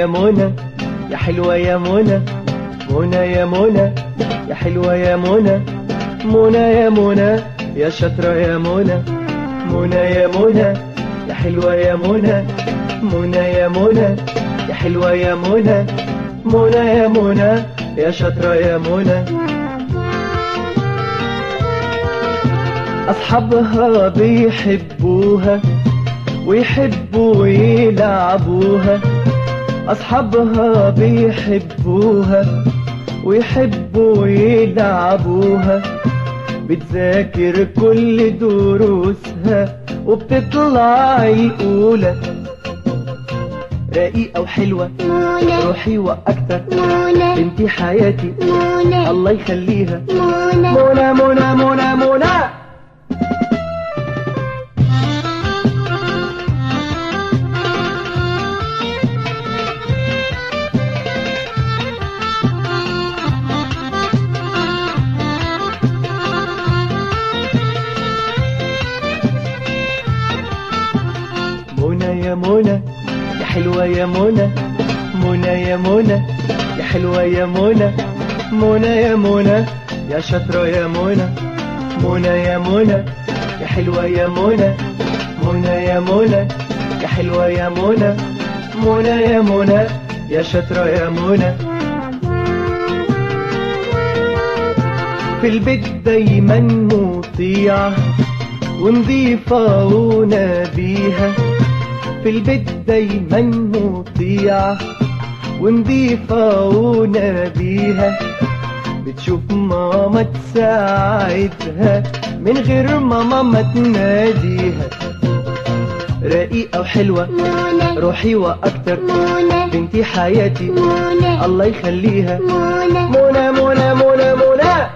يا منى يا حلوة يا منى منى يا منى يا حلوة يا منى منى يا منى يا شاطرة يا منى منى يا منى يا حلوة يا منى منى يا منى يا حلوة يا منى منى يا منى يا شاطرة يا منى أصحابها بيحبوها ويحبوا يلعبوها أصحابها بيحبوها ويحبوا يلعبوها بتذاكر كل دروسها وبتطلع الأولى رقيقة وحلوة منى روحي وأكتر منى بنتي حياتي منى الله يخليها منى منى منى منى منى منى يا منى يا حلوة يا منى منى يا منى يا حلوة يا منى منى يا منى يا شاطرة يا منى منى يا منى يا حلوة يا منى منى يا منى يا حلوة يا منى منى يا منى يا شاطرة يا منى في البيت دايما مطيعة ونظيفة ونبيها في البيت دايما مطيعة ونظيفة ونبيها بتشوف ماما تساعدها من غير ما ماما تناديها رقيقة وحلوة منى روحي وأكتر منى بنتي حياتي منى الله يخليها منى منى منى منى منى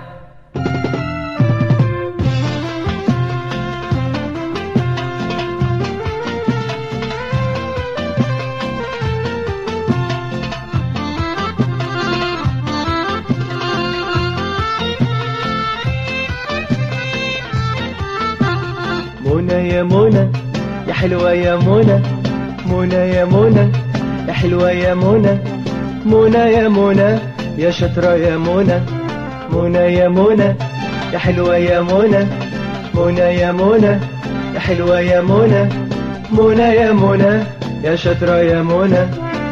منى يا منى يا حلوة يا منى منى يا منى يا حلوة يا منى منى يا منى يا شاطرة يا منى منى يا منى يا حلوة يا منى منى يا منى يا حلوة يا منى منى يا منى يا شاطرة يا منى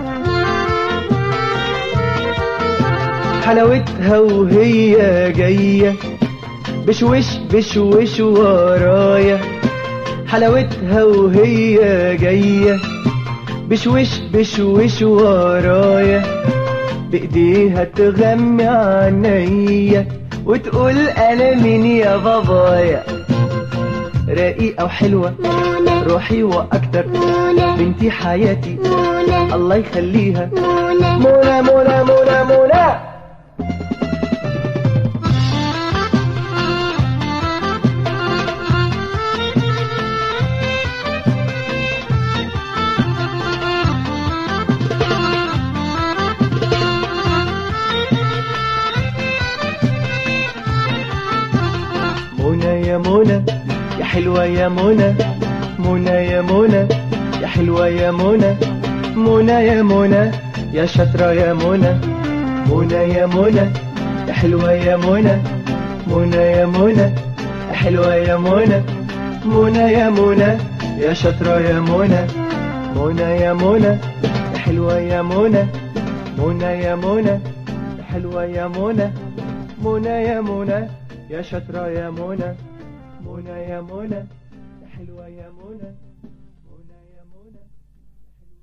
حلاوتها وهي جاية بشوش بشوش ورايا حلاوتها وهي جاية بشوش بشوش ورايا بإيديها تغمي عينيا وتقول أنا مين يا بابايا رقيقة وحلوة منى روحي وأكتر منى بنتي حياتي منى الله يخليها منى منى منى منى منى منى يا منى يا حلوة يا منى منى يا منى يا حلوة يا منى منى يا منى يا شاطرة يا منى منى يا منى يا حلوة يا منى منى يا منى يا حلوة يا منى منى يا منى يا شاطرة يا منى منى يا منى يا حلوة يا منى منى يا منى يا حلوة يا منى منى يا منى يا شاطرة يا منى منى يا منى يا حلوة يا منى